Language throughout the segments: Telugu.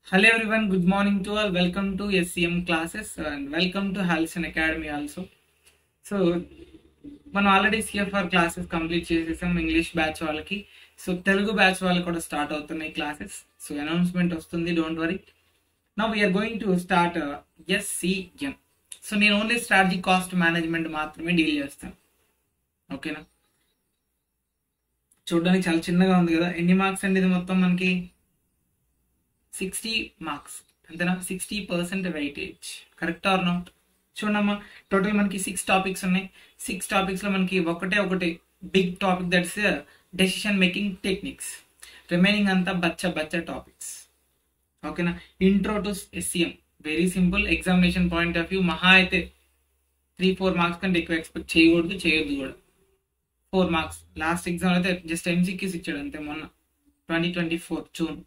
Hello everyone, good morning to all. Welcome to SCM classes and welcome to Halcyon Academy also. So మనం ఆల్రెడీ సిఎఫ్ఆర్ క్లాసెస్ కంప్లీట్ చేసేసాం ఇంగ్లీష్ బ్యాచ్ వాళ్ళకి సో తెలుగు బ్యాచ్ వాళ్ళకి కూడా స్టార్ట్ అవుతున్నాయి క్లాసెస్ సో అనౌన్స్మెంట్ వస్తుంది don't worry now we're going to start SCM so నేను ఓన్లీ స్ట్రాటజీ కాస్ట్ మేనేజ్మెంట్ మాత్రమే డీల్ చేస్తాను ఓకేనా చూడడానికి చాలా చిన్నగా ఉంది కదా ఎన్ని మార్క్స్ అండి ఇది మొత్తం మనకి సిక్స్టీ మార్క్స్ అంతేనా sixty percent weightage correct or not చూడమ్మా టోటల్ మనకి సిక్స్ టాపిక్స్ ఉన్నాయి సిక్స్ టాపిక్స్ లో మనకి ఒకటే ఒకటి big topic that's decision making techniques remaining అంతా బచ్చ బచ్చ టాపిక్స్ ఓకేనా intro to SCM very simple examination point of view మహా అయితే త్రీ ఫోర్ మార్క్స్ కంటే ఎక్కువ ఎక్స్పెక్ట్ చేయకూడదు చేయొద్దు కూడా ఫోర్ మార్క్స్ లాస్ట్ ఎగ్జామ్ అయితే జస్ట్ ఎంసీక్యూస్ ఇచ్చాడు అంతే మొన్న ట్వంటీ ట్వంటీ ఫోర్ జూన్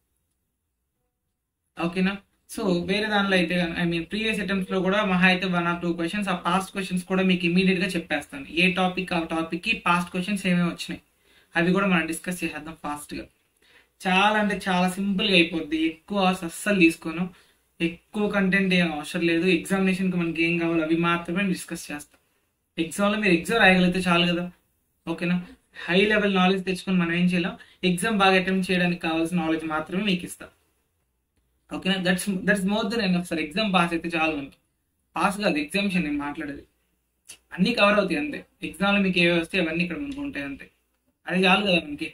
ఓకేనా సో వేరే దానిలో అయితే ఐ మీన్ ప్రీవియస్ అటెంప్ట్స్ లో కూడా మహా అయితే వన్ ఆర్ టూ క్వశ్చన్స్ ఆ పాస్ట్ క్వశ్చన్స్ కూడా మీకు ఇమీడియట్ గా చెప్పేస్తాను ఏ టాపిక్ ఆ టాపిక్ కి పాస్ట్ క్వశ్చన్స్ ఏమేమి వచ్చినాయి అవి కూడా మనం డిస్కస్ చేసేద్దాం ఫాస్ట్ గా చాలా అంటే చాలా సింపుల్ గా అయిపోద్ది ఎక్కువ అస్సలు తీసుకోను ఎక్కువ కంటెంట్ ఏం అవసరం లేదు ఎగ్జామినేషన్ కి మనకి ఏం కావాలో అవి మాత్రమే డిస్కస్ చేస్తాం ఎగ్జామ్ లో మీరు ఎగ్జామ్ రాయగలిగితే చాలు కదా ఓకేనా హై లెవెల్ నాలెడ్జ్ తెచ్చుకొని మనం ఏం చేయలేం ఎగ్జామ్ బాగా అటెంప్ట్ చేయడానికి కావాల్సిన నాలెడ్జ్ మాత్రమే మీకు ఇస్తాం ఓకేనా that's that's more than enough sir exam pass అయితే చాలు మనకి పాస్ కాదు ఎగ్జామ్షన్ నేను మాట్లాడేది అన్ని కవర్ అవుతాయి అంతే ఎగ్జామ్లో మీకు ఏవి వస్తాయి అవన్నీ ఇక్కడ మనకు ఉంటాయి అంతే అది చాలు కదా మనకి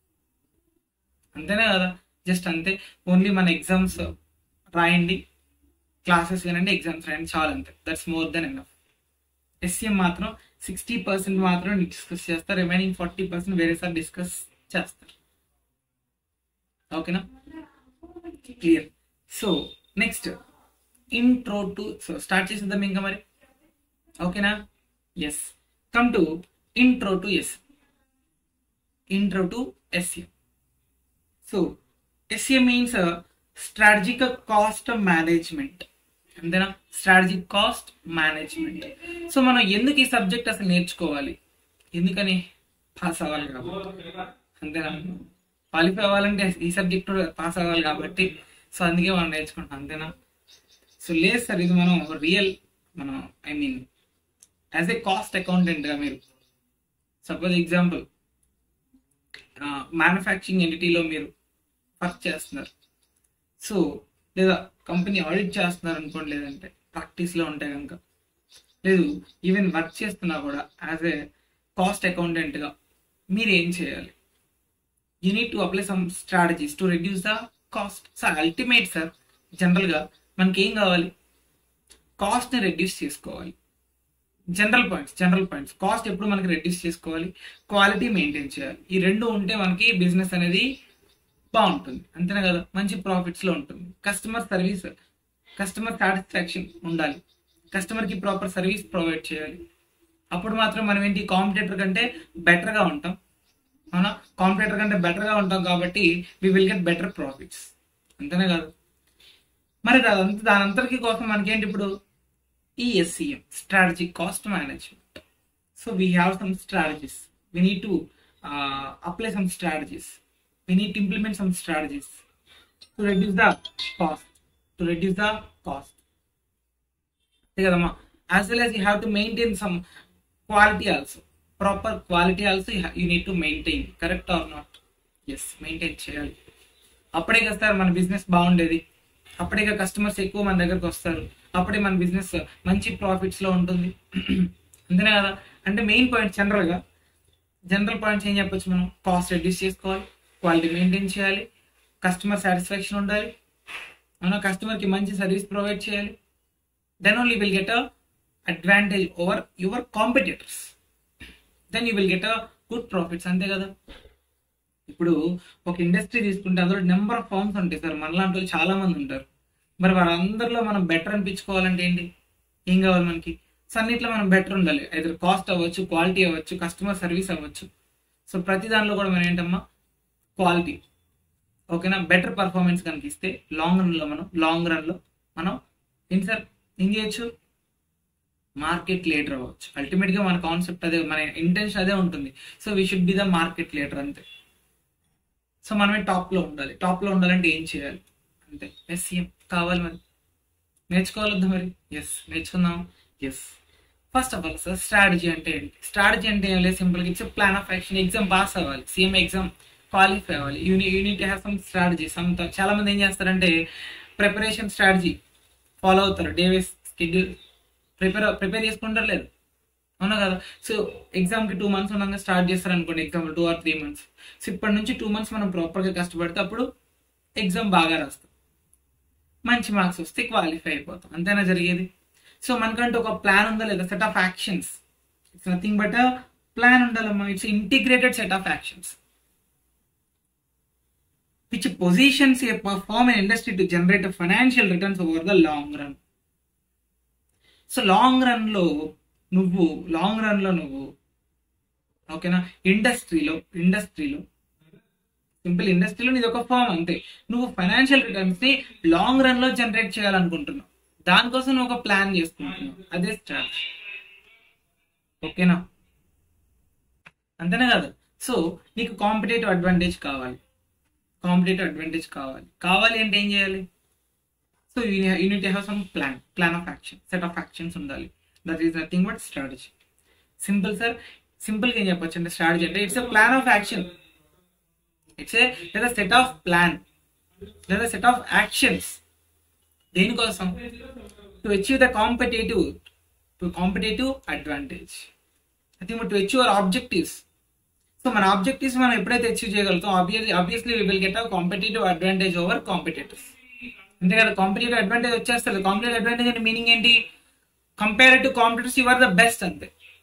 అంతేనే కదా జస్ట్ అంతే ఓన్లీ మన ఎగ్జామ్స్ రాయండి క్లాసెస్ వినండి ఎగ్జామ్స్ రాయండి చాలు అంతే that's more than enough SCM మాత్రం సిక్స్టీ పర్సెంట్ మాత్రం డిస్కస్ చేస్తారు రిమైనింగ్ ఫార్టీ పర్సెంట్ వేరే సార్ డిస్కస్ చేస్తారు ఓకేనా clear so next intro to so start చేసేద్దాం ఇంకా మరి ఓకేనా yes come to intro to S intro to SA so SA means strategic cost management అంతేనా స్ట్రాటజిక్ కాస్ట్ మేనేజ్మెంట్ సో మనం ఎందుకు ఈ సబ్జెక్ట్ అసలు నేర్చుకోవాలి ఎందుకని పాస్ అవ్వాలి కాబట్టి అంతేనా క్వాలిఫై అవ్వాలంటే ఈ సబ్జెక్ట్ పాస్ అవ్వాలి కాబట్టి సో అందుకే మనం నేర్చుకుంటాం అంతేనా సో లేదు సార్ ఇది మనం రియల్ మనం I mean as a cost అకౌంటెంట్గా మీరు సపోజ్ ఎగ్జాంపుల్ మ్యానుఫ్యాక్చరింగ్ ఎంటిటీలో మీరు వర్క్ చేస్తున్నారు సో లేదా కంపెనీ ఆడిట్ చేస్తున్నారు అనుకోండి లేదంటే ప్రాక్టీస్లో ఉంటే కనుక లేదు ఈవెన్ వర్క్ చేస్తున్నా కూడా యాజ్ ఏ కాస్ట్ అకౌంటెంట్గా మీరు ఏం చేయాలి you need to apply some strategies to reduce the cost sir ultimate sir జనరల్గా మనకి ఏం కావాలి కాస్ట్ని రెడ్యూస్ చేసుకోవాలి general points general points cost ఎప్పుడు మనకి రెడ్యూస్ చేసుకోవాలి క్వాలిటీ మెయింటైన్ చేయాలి ఈ రెండు ఉంటే మనకి బిజినెస్ అనేది బాగుంటుంది అంతేనా కదా మంచి ప్రాఫిట్స్లో ఉంటుంది కస్టమర్ సర్వీస్ కస్టమర్ సాటిస్ఫాక్షన్ ఉండాలి కస్టమర్కి ప్రాపర్ సర్వీస్ ప్రొవైడ్ చేయాలి అప్పుడు మాత్రం మనం ఏంటి కాంపిటేటర్ కంటే బెటర్గా ఉంటాం అవునా కాంపిటేటర్ కంటే బెటర్గా ఉంటాం కాబట్టి we will get better profits అంతేనే కాదు మరి అదంతా దాని అంతరికి కోసం మనకేంటి ఇప్పుడు ESCM strategy cost management so we have some strategies we need to apply some strategies we need to implement some strategies to reduce the cost to reduce the cost అంతే కదమ్మా as well as you have to maintain some quality also proper quality also you need to maintain correct or not yes maintain చేయాలి అప్పుడే కదా సార్ మన బిజినెస్ బాగుండేది అప్పుడే కస్టమర్స్ ఎక్కువ మన దగ్గరకు వస్తారు అప్పుడే మన బిజినెస్ మంచి ప్రాఫిట్స్ లో ఉంటుంది అంతేనే కదా అంటే మెయిన్ పాయింట్ జనరల్ గా జనరల్ పాయింట్స్ ఏం చెప్పొచ్చు మనం కాస్ట్ రెడ్యూస్ చేసుకోవాలి క్వాలిటీ మెయింటైన్ చేయాలి కస్టమర్ సాటిస్ఫాక్షన్ ఉండాలి మన కస్టమర్ కి మంచి సర్వీస్ ప్రొవైడ్ చేయాలి then only will get a advantage over your competitors then you will get a good profits అంతే కదా ఇప్పుడు ఒక ఇండస్ట్రీ తీసుకుంటే అందులో నెంబర్ ఆఫ్ ఫార్మ్స్ ఉంటాయి సార్ మనలాంటి వాళ్ళు చాలా మంది ఉంటారు మరి వాళ్ళందరిలో మనం బెటర్ అనిపించుకోవాలంటే ఏంటి ఏం కావాలి మనకి సో అన్నిట్లో మనం బెటర్ ఉండాలి అయితే కాస్ట్ అవ్వచ్చు క్వాలిటీ అవ్వచ్చు కస్టమర్ సర్వీస్ అవ్వచ్చు సో ప్రతి దానిలో కూడా మనం ఏంటమ్మా క్వాలిటీ ఓకేనా బెటర్ పర్ఫార్మెన్స్ కనుక ఇస్తే లాంగ్ రన్లో మనం లాంగ్ రన్లో మనం ఏంటి సార్ ఏం చేయొచ్చు మార్కెట్ లీడర్ అవ్వచ్చు అల్టిమేట్గా మన కాన్సెప్ట్ అదే మన ఇంటెన్షన్ అదే ఉంటుంది so we should be the market leader అంతే సో మనమే టాప్ లో ఉండాలి టాప్ లో ఉండాలంటే ఏం చేయాలి అంతే ఎస్సీఎం కావాలి మరి నేర్చుకోవాలొద్దా మరి ఎస్ నేర్చుకుందాం yes first of all sir strategy అంటే ఏంటి స్ట్రాటజీ అంటే ఏం లేదు సింపుల్గా it's plan of action exam pass అవ్వాలి సీఎం ఎగ్జామ్ క్వాలిఫై అవ్వాలి you you need have some strategy some చాలా మంది ఏం చేస్తారంటే ప్రిపరేషన్ స్ట్రాటజీ ఫాలో అవుతారు day wise schedule prepare prepare చేసుకుంటారు లేదు అవునా కదా సో ఎగ్జామ్కి టూ మంత్స్ ఉండగా స్టార్ట్ చేస్తారు అనుకోండి exam two or three months so ఇప్పటి నుంచి టూ మంత్స్ మనం ప్రాపర్గా కష్టపడితే అప్పుడు ఎగ్జామ్ బాగా రాస్తాం మంచి మార్క్స్ వస్తే క్వాలిఫై అయిపోతాం అంతేనా జరిగేది సో మనకంటే ఒక ప్లాన్ ఉందా లేదా set of actions it's nothing but plan ఉండాలమ్మా it's integrated set of actions which positions a perform in industry to generate financial returns over the long run so long run లో నువ్వు లాంగ్ రన్ లో నువ్వు ఓకేనా ఇండస్ట్రీలో ఇండస్ట్రీలో సింపుల్ ఇండస్ట్రీలో నీది ఒక ఫామ్ అంతే నువ్వు ఫైనాన్షియల్ రిటర్న్స్ ని లాంగ్ రన్ లో జనరేట్ చేయాలనుకుంటున్నావు దానికోసం నువ్వు ఒక ప్లాన్ చేసుకుంటున్నావు అదే స్ట్రాటజీ ఓకేనా అంతేనా కాదు సో నీకు కాంపిటేటివ్ అడ్వాంటేజ్ కావాలి కాంపిటేటివ్ అడ్వాంటేజ్ కావాలి కావాలి అంటే ఏం చేయాలి so you need have some plan plan of action set of actions ఉండాలి that is nothing but strategy simple sir సింపుల్గా ఏం చెప్పొచ్చు అంటే స్ట్రాటజీ అంటే it's a plan of action it's a లేదా సెట్ ఆఫ్ ప్లాన్ లేదా సెట్ ఆఫ్ యాక్షన్స్ దేనికోసం to achieve the competitive to competitive advantage I think to achieve our objectives so మన ఆబ్జెక్టివ్స్ మనం ఎప్పుడైతే అచీవ్ చేయగలుగుతాం obviously obviously we will get a competitive advantage over competitors అంతే కదా కాంపిటేటివ్ అడ్వాంటేజ్ వచ్చేస్తుంది కాంపిటేటివ్ అడ్వాంటేజ్ అంటే మీనింగ్ ఏంటి compare to competitors you are the best అంతే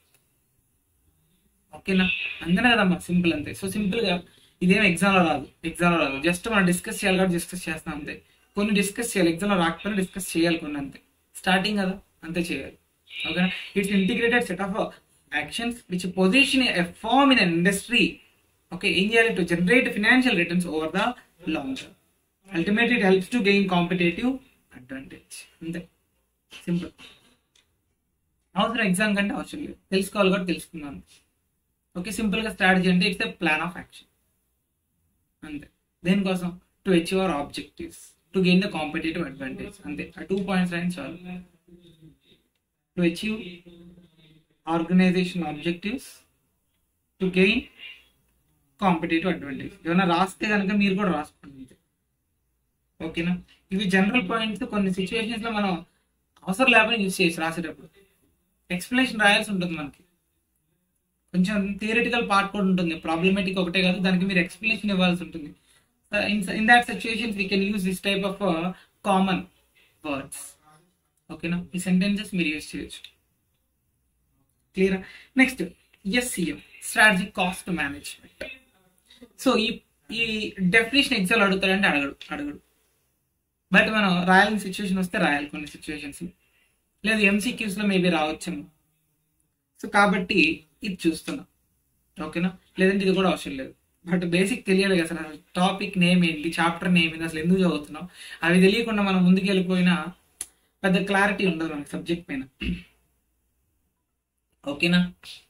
ఓకేనా అంతేనా కదమ్మా సింపుల్ అంతే సో సింపుల్ గా ఇదేం ఎగ్జామ్ లో రాదు ఎగ్జామ్ లో రాదు జస్ట్ మనం డిస్కస్ చేయాలి కాబట్టి డిస్కస్ చేస్తాం అంతే కొన్ని డిస్కస్ చేయాలి ఎగ్జామ్ లో రాకపోయినా డిస్కస్ చేయాలి కొన్ని అంతే స్టార్టింగ్ కదా అంతే చేయాలి ఓకేనా it's integrated set of actions which position a firm in industry okay ఏం చేయాలి to generate financial returns over the long term ultimate it helps to gain competitive advantage అంతే సింపుల్ అవసరం ఎగ్జామ్ కంటే అవసరం లేదు తెలుసుకోవాలి కూడా తెలుసుకున్నాను ఓకే సింపుల్ గా స్ట్రాటజీ అంటే it's a plan of action అంతే దేనికోసం to achieve our objectives to gain the competitive advantage అంతే ఆ టూ పాయింట్స్ రాయని చాలు to achieve organization objectives to gain competitive advantage ఏమైనా రాస్తే కనుక మీరు కూడా రాసుకోండి అంతే ఓకేనా ఇవి జనరల్ పాయింట్స్ కొన్ని సిచ్యువేషన్స్ లో మనం అవసరం లేకపోతే యూజ్ చేయొచ్చు రాసేటప్పుడు ఎక్స్ప్లెనేషన్ రాయాల్సి ఉంటుంది మనకి కొంచెం థియరిటికల్ పార్ట్ కూడా ఉంటుంది ప్రాబ్లమేటిక్ ఒకటే కాదు దానికి మీరు ఎక్స్ప్లెనేషన్ ఇవ్వాల్సి ఉంటుంది in that situations we can use this type of common words ఓకేనా ఈ సెంటెన్సెస్ మీరు యూజ్ చేయొచ్చు clear next SCM strategy cost management so ఈ ఈ డెఫినేషన్ ఎగ్జామ్ అడుగుతాడంటే అడగడు అడగడు బట్ మనం రాయాలని సిచ్యువేషన్ వస్తే రాయాలి కొన్ని సిచ్యువేషన్స్ లేదు ఎంసీక్యూస్ లో మేబీ రావచ్చేమో సో కాబట్టి ఇది చూస్తున్నాం ఓకేనా లేదంటే ఇది కూడా అవసరం లేదు బట్ బేసిక్ తెలియాలి కదా అసలు టాపిక్ నేమ్ ఏంటి చాప్టర్ నేమ్ ఏంటి అసలు ఎందుకు చదువుతున్నాం అవి తెలియకుండా మనం ముందుకు వెళ్ళిపోయినా పెద్ద క్లారిటీ ఉండదు మనకి సబ్జెక్ట్ పైన ఓకేనా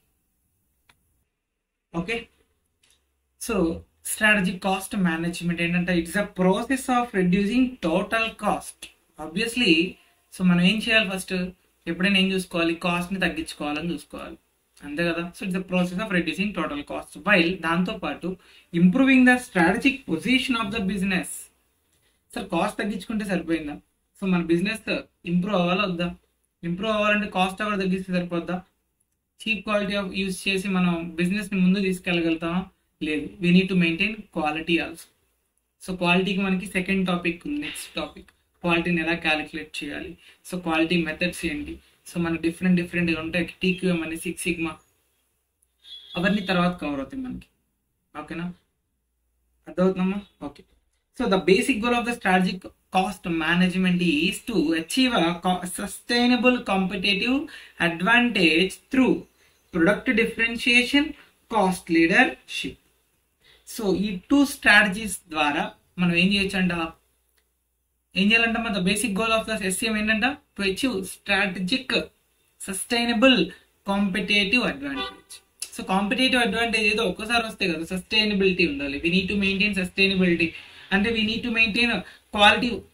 okay so strategy cost management ఏంటంటే it's a process of reducing total cost obviously so మనం ఏం చేయాలి ఫస్ట్ ఎప్పుడైనా ఏం చూసుకోవాలి కాస్ట్ ని తగ్గించుకోవాలని చూసుకోవాలి అంతే కదా so it's the process of reducing total cost while దాంతో పాటు improving the strategic position of the business sir cost తగ్గించుకుంటే సరిపోయిందా సో మన బిజినెస్ ఇంప్రూవ్ అవ్వాలా వద్దా ఇంప్రూవ్ అవ్వాలంటే కాస్ట్ ఎవరు తగ్గిస్తే సరిపోద్దా చీప్ క్వాలిటీ ఆఫ్ యూస్ చేసి మనం బిజినెస్ ని ముందు తీసుకెళ్ళగలుగుతామా లేదు we need to maintain quality also so క్వాలిటీకి మనకి సెకండ్ టాపిక్ ఉంది నెక్స్ట్ టాపిక్ క్వాలిటీని ఎలా క్యాలిక్యులేట్ చేయాలి సో క్వాలిటీ మెథడ్స్ ఏంటి సో మనకి డిఫరెంట్ డిఫరెంట్ ఉంటాయి టీక్యూఎం అని సిక్స్ సిగ్మా అవన్నీ తర్వాత కవర్ అవుతాయి మనకి ఓకేనా అర్థమవుతుందమ్మా okay so the basic goal of the strategic cost management is to achieve sustainable competitive advantage through product differentiation cost leadership so ఈ టూ స్ట్రాటజీస్ ద్వారా మనం ఏం చేయొచ్చు అంట ఏం చేయాలంట మన basic goal of the SCM ఏంటంట to achieve strategic sustainable competitive advantage so competitive advantage ఏదో ఒక్కసారి వస్తే కదా సస్టైనబిలిటీ ఉండాలి we need to maintain sustainability అంటే we need to maintain quality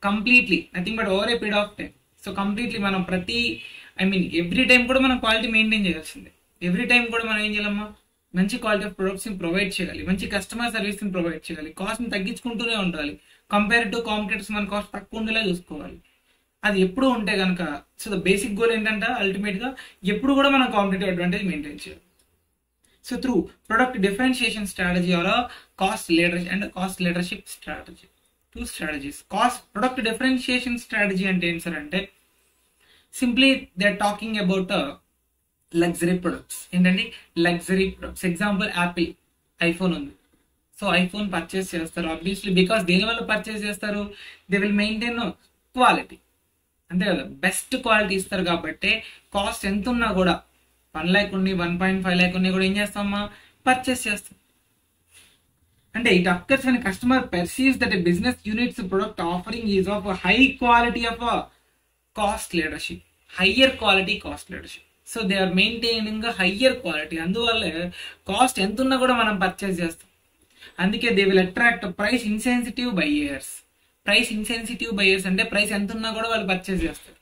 completely nothing but over a period of time so completely మనం ప్రతి ఐ మీన్ ఎవ్రీ టైం కూడా మనం క్వాలిటీ మెయింటైన్ చేయాల్సిందే ఎవ్రీ టైం కూడా మనం ఏం చేయాలమ్మా మంచి క్వాలిటీ ఆఫ్ ప్రొడక్ట్స్ ని ప్రొవైడ్ చేయాలి మంచి కస్టమర్ సర్వీస్ ని ప్రొవైడ్ చేయాలి కాస్ట్ ని తగ్గించుకుంటూనే ఉండాలి కంపేర్ టు కాంపిటేటర్స్ మన కాస్ట్ తక్కువ ఉండేలా చూసుకోవాలి అది ఎప్పుడు ఉంటే కనుక సో ద బేసిక్ గోల్ ఏంటంటే అల్టిమేట్ గా ఎప్పుడు కూడా మనం కాంపిటేటివ్ అడ్వాంటేజ్ మెయింటైన్ చేయాలి so through product differentiation strategy or cost leadership and cost leadership strategy two strategies cost product differentiation strategy అంటే ఏంటి సార్ అంటే simply they are talking about luxury products ఏంటంటే luxury products example Apple iPhone ఉంది సో ఐఫోన్ పర్చేస్ చేస్తారు ఆబ్వియస్లీ బికాస్ దేని వల్ల పర్చేస్ చేస్తారు దే విల్ మెయింటైన్ క్వాలిటీ అంతే కదా బెస్ట్ క్వాలిటీ ఇస్తారు కాబట్టి కాస్ట్ ఎంత ఉన్నా కూడా వన్ ల్యాక్ ఉండి వన్ పాయింట్ ఫైవ్ ల్యాక్ ఉన్నా కూడా ఏం చేస్తామా పర్చేస్ చేస్తాం అంటే it occurs when customer perceives that a business unit's product offering is of a high quality of a cost leadership higher quality cost leadership so they are maintaining higher quality అందువల్ల కాస్ట్ ఎంత ఉన్నా కూడా మనం పర్చేస్ చేస్తాం అందుకే they will attract price insensitive buyers price insensitive buyers అంటే ప్రైస్ ఎంత ఉన్నా కూడా వాళ్ళు పర్చేస్ చేస్తారు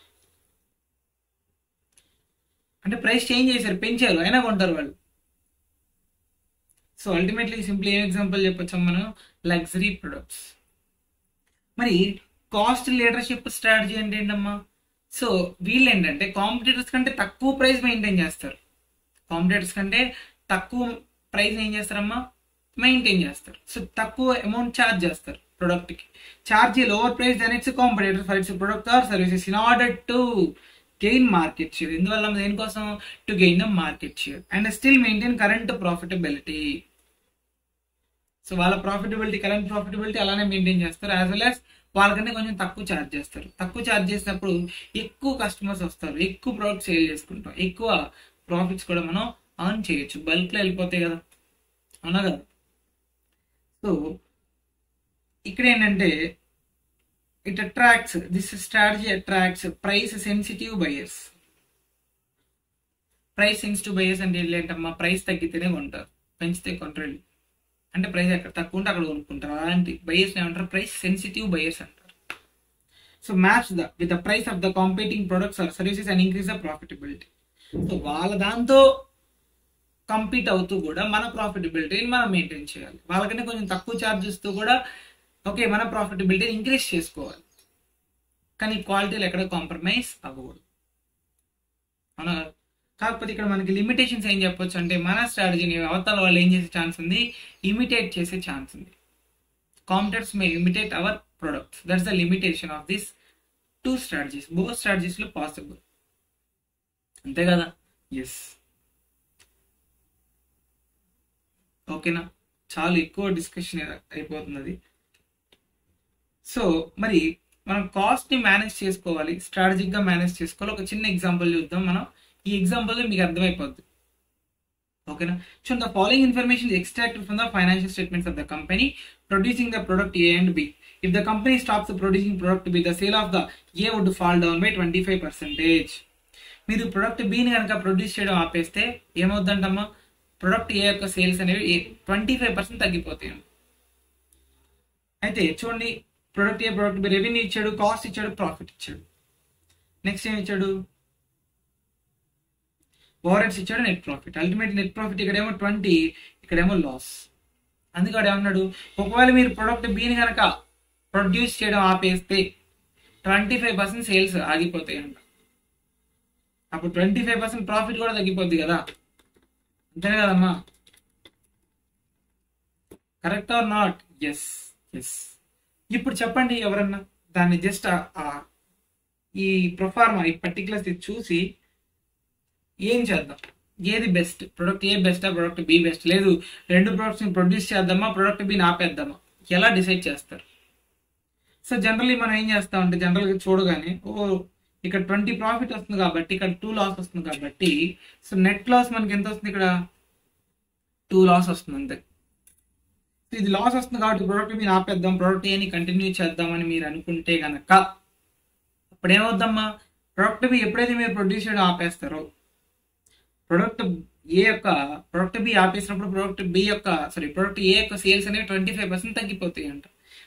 అంటే ప్రైస్ చేంజ్ చేశారు పెంచారు అయినా కొంటారు వాళ్ళు సో అల్టిమేట్లీ సింపుల్ ఏం ఎగ్జాంపుల్ చెప్పొచ్చాం మనం లగ్జరీ ప్రొడక్ట్స్ మరి కాస్ట్ లీడర్షిప్ స్ట్రాటజీ అంటే ఏంటమ్మా సో వీళ్ళు ఏంటంటే కాంపిటేటర్స్ కంటే తక్కువ ప్రైస్ మెయింటైన్ చేస్తారు కాంపిటేటర్స్ కంటే తక్కువ ప్రైస్ ఏం చేస్తారమ్మా మెయింటైన్ చేస్తారు సో తక్కువ అమౌంట్ ఛార్జ్ చేస్తారు ప్రొడక్ట్ కి charge lower price than its competitor for its product or services in order to gain market share ఇందువల్ల దేనికోసం to gain the market share and still maintain current profitability so వాళ్ళ ప్రాఫిటబిలిటీ కరెంట్ ప్రాఫిటబిలిటీ అలానే మెయింటైన్ చేస్తారు యాజ్ వెల్ యాజ్ వాళ్ళకంటే కొంచెం తక్కువ ఛార్జ్ చేస్తారు తక్కువ ఛార్జ్ చేసినప్పుడు ఎక్కువ కస్టమర్స్ వస్తారు ఎక్కువ ప్రోడక్ట్ సేల్ చేసుకుంటాం ఎక్కువ ప్రాఫిట్స్ కూడా మనం అర్న్ చేయొచ్చు బల్క్ లో వెళ్ళిపోతాయి కదా అవునా కదా సో ఇక్కడ ఏంటంటే it attracts this strategy attracts price sensitive buyers price sensitive buyers అంటే ఏంటమ్మా ప్రైస్ తగ్గితేనే కొంటారు పెంచితే కొంటారు అంటే ప్రైస్ ఎక్కడ తక్కువ ఉంటే అక్కడ కొనుక్కుంటారు అలాంటి బయర్స్ ఏమంటారు ప్రైస్ సెన్సిటివ్ బయర్స్ అంటారు so match the with the price of the competing products or services and increase the profitability so వాళ్ళ దాంతో కంపీట్ అవుతూ కూడా మన ప్రాఫిటబిలిటీని మనం మెయింటైన్ చేయాలి వాళ్ళకంటే కొంచెం తక్కువ ఛార్జెస్తో కూడా ఓకే మన ప్రాఫిటబిలిటీని ఇంక్రీజ్ చేసుకోవాలి కానీ క్వాలిటీలో ఎక్కడ కాంప్రమైజ్ అవ్వకూడదు మన కాకపోతే ఇక్కడ మనకి లిమిటేషన్స్ ఏం చెప్పొచ్చు అంటే మన స్ట్రాటజీని అవతల వాళ్ళు ఏం చేసే ఛాన్స్ ఉంది ఇమిటేట్ చేసే ఛాన్స్ ఉంది competitors may imitate our products that's the limitation of this two strategies both strategies లో పాసిబుల్ అంతే కదా ఎస్ ఓకేనా చాలా ఎక్కువ డిస్కషన్ అయిపోతుంది అది సో మరి మనం కాస్ట్ ని మేనేజ్ చేసుకోవాలి స్ట్రాటజిక్ గా మేనేజ్ చేసుకోవాలి ఒక చిన్న ఎగ్జాంపుల్ చూద్దాం మనం ఈ ఎగ్జాంపుల్ మీకు అర్థమైపోద్ది ఓకేనా so the following information extracted from the financial statements of the company producing the product A and B if the company stops producing product B the sale of the A would fall down by twenty five percentage మీరు ప్రొడక్ట్ బిని కనుక ప్రొడ్యూస్ చేయడం ఆపేస్తే ఏమవుద్దంటమ్మా ప్రొడక్ట్ ఏ యొక్క సేల్స్ అనేవి ట్వంటీ ఫైవ్ పర్సెంట్ తగ్గిపోతాయి అయితే చూడండి product A product B revenue ఇచ్చాడు కాస్ట్ ఇచ్చాడు ప్రాఫిట్ ఇచ్చాడు నెక్స్ట్ ఏం ఇచ్చాడు ఓవరెడ్స్ ఇచ్చాడు net profit ultimate net profit ఇక్కడేమో ట్వంటీ ఇక్కడేమో లాస్ అందుకని ఏమన్నాడు ఒకవేళ మీరు ప్రొడక్ట్ బీని కనుక ప్రొడ్యూస్ చేయడం ఆపేస్తే ట్వంటీ ఫైవ్ పర్సెంట్ సేల్స్ ఆగిపోతాయి అంట అప్పుడు ట్వంటీ ఫైవ్ పర్సెంట్ ప్రాఫిట్ కూడా తగ్గిపోద్ది కదా అంతేనే కదమ్మా correct or not yes yes ఇప్పుడు చెప్పండి ఎవరన్నా దాన్ని జస్ట్ ఈ ప్రొఫార్మా ఈ పర్టికులర్స్ చూసి ఏం చేద్దాం ఏది బెస్ట్ ప్రొడక్ట్ ఏ బెస్టా ప్రొడక్ట్ బి బెస్ట్ లేదు రెండు ప్రొడక్ట్స్ ని ప్రొడ్యూస్ చేద్దామా ప్రొడక్ట్ బి ఆపేద్దామా ఎలా డిసైడ్ చేస్తారు సో జనరల్లీ మనం ఏం చేస్తామంటే జనరల్గా చూడగానే ఓ ఇక్కడ ట్వంటీ ప్రాఫిట్ వస్తుంది కాబట్టి ఇక్కడ టూ లాస్ వస్తుంది కాబట్టి సో నెట్ లాస్ మనకి ఎంత వస్తుంది ఇక్కడ టూ లాస్ వస్తుంది అంతే సో ఇది లాస్ వస్తుంది కాబట్టి ప్రోడక్ట్ మీరు ఆపేద్దాం ప్రోడక్ట్ ఏని కంటిన్యూ చేద్దామని మీరు అనుకుంటే గనక అప్పుడు ఏమవుద్దమ్మా ప్రోడక్ట్ బి ఎప్పుడైతే మీరు ప్రొడ్యూస్ చేయడం ఆపేస్తారో ప్రొడక్ట్ ఏ యొక్క ప్రొడక్ట్ బి ఆపేసినప్పుడు ప్రొడక్ట్ బి యొక్క సారీ ప్రొడక్ట్ ఏ యొక్క సేల్స్ అనేవి ట్వంటీ ఫైవ్ పర్సెంట్ తగ్గిపోతాయి అంట